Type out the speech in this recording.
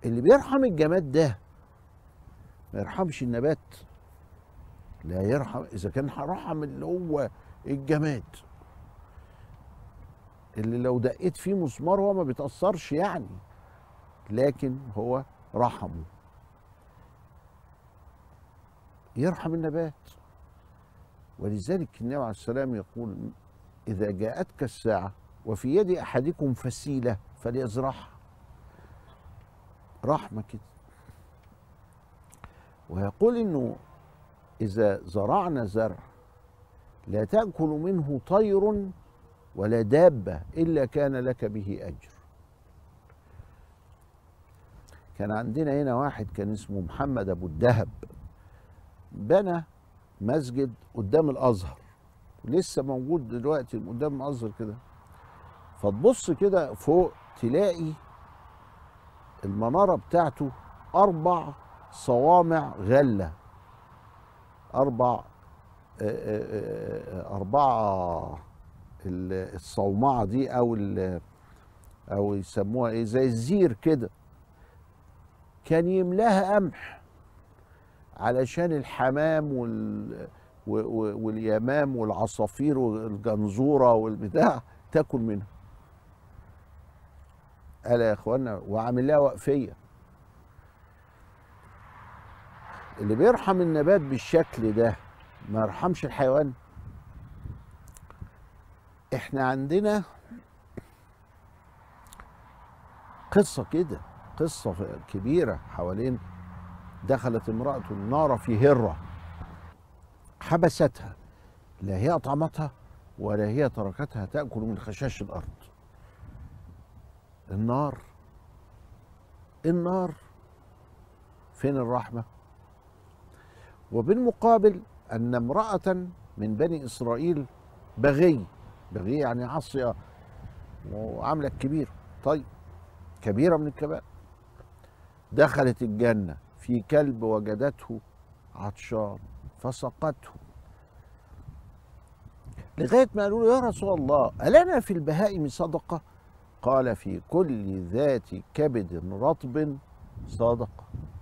اللي بيرحم الجماد ده ما يرحمش النبات لا يرحم اذا كان رحم اللي هو الجماد اللي لو دقيت فيه مسمار هو ما بيتاثرش يعني لكن هو رحمه يرحم النبات ولذلك النبي عليه السلام يقول إذا جاءتك الساعة وفي يد أحدكم فسيلة فليزرعها رحمة كده ويقول إنه إذا زرعنا زرع لا تأكل منه طير ولا دابة إلا كان لك به أجر كان عندنا هنا واحد كان اسمه محمد أبو الدهب بنى مسجد قدام الازهر لسه موجود دلوقتي قدام الازهر كده فتبص كده فوق تلاقي المناره بتاعته اربع صوامع غله اربع اربعه الصومعه دي او او يسموها ايه زي الزير كده كان يملاها قمح علشان الحمام وال واليمام والعصافير والجنزوره والبتاع تاكل منها قال يا اخوانا وعامل لها وقفيه اللي بيرحم النبات بالشكل ده ما يرحمش الحيوان احنا عندنا قصه كده قصه كبيره حوالين دخلت امرأة النار في هرة حبستها لا هي أطعمتها ولا هي تركتها تأكل من خشاش الأرض النار النار فين الرحمة وبالمقابل أن امرأة من بني إسرائيل بغي بغي يعني عصية وعاملة كبير طيب كبيرة من الكبائر دخلت الجنة في كلب وجدته عطشان فسقته لغاية ما قالوا له يا رسول الله ألنا في البهائم صدقة قال في كل ذات كبد رطب صدقة